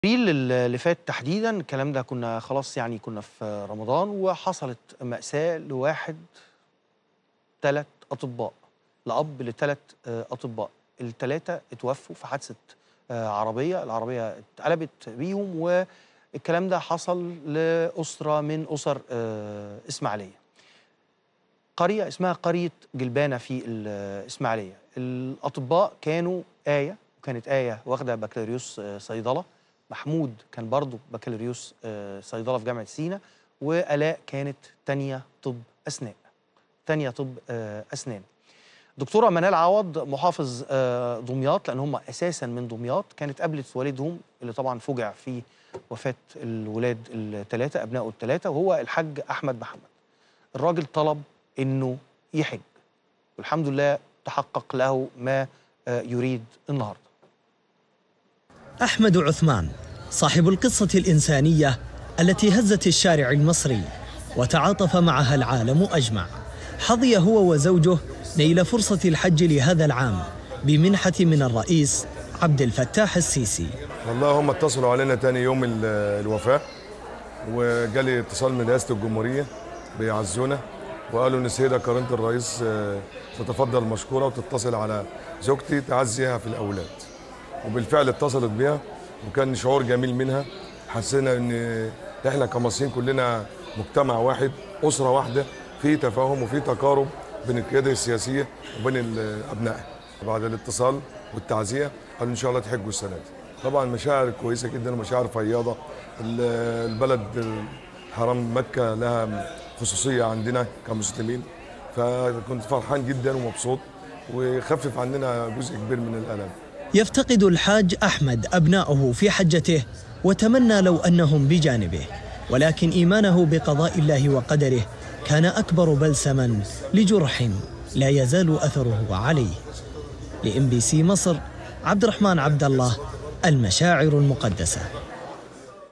ابريل اللي فات تحديدا الكلام ده كنا خلاص يعني كنا في رمضان وحصلت مأساة لواحد ثلاث أطباء لأب لثلاث أطباء الثلاثة اتوفوا في حادثة آه، عربية العربية اتقلبت بيهم والكلام ده حصل لأسرة من أسر آه، إسماعيلية قرية اسمها قرية جلبانة في الإسماعيلية الأطباء كانوا آية وكانت آية واخدة بكالوريوس آه، صيدلة محمود كان برضه بكالوريوس آه، صيدلة في جامعة سينا وآلاء كانت تانية طب أسنان تانية طب آه، أسنان دكتورة منال عوض محافظ آه، دمياط لأن هم أساسا من دمياط كانت قابلت والدهم اللي طبعا فجع في وفاة الولاد الثلاثة أبنائه الثلاثة وهو الحاج أحمد محمد الراجل طلب إنه يحج والحمد لله تحقق له ما آه، يريد النهارده أحمد عثمان صاحب القصة الإنسانية التي هزت الشارع المصري وتعاطف معها العالم أجمع حظي هو وزوجه نيل فرصة الحج لهذا العام بمنحة من الرئيس عبد الفتاح السيسي والله هم اتصلوا علينا تاني يوم ال- الوفاة وجالي اتصال من رئاسة الجمهورية بيعزونا وقالوا ان السيدة قرينة الرئيس آه، تتفضل مشكورة وتتصل على زوجتي تعزيها في الأولاد وبالفعل اتصلت بيها وكان شعور جميل منها حسينا ان احنا كمصريين كلنا مجتمع واحد أسرة واحدة في تفاهم وفي تقارب بين القيادة السياسية وبين ال- أبنائها بعد الاتصال والتعزية قالوا إن شاء الله تحجوا السنة دي طبعا مشاعر كويسة جدا ومشاعر فياضة ال- البلد حرم مكة لها خصوصية عندنا كمسلمين فكنت فرحان جدا ومبسوط وخفف عننا جزء كبير من الألم يفتقد الحاج أحمد أبناءه في حجته وتمنى لو أنهم بجانبه ولكن إيمانه بقضاء الله وقدره كان أكبر بلسما لجرح لا يزال أثره عليه لإم بي سي مصر عبد الرحمن عبد الله المشاعر المقدسه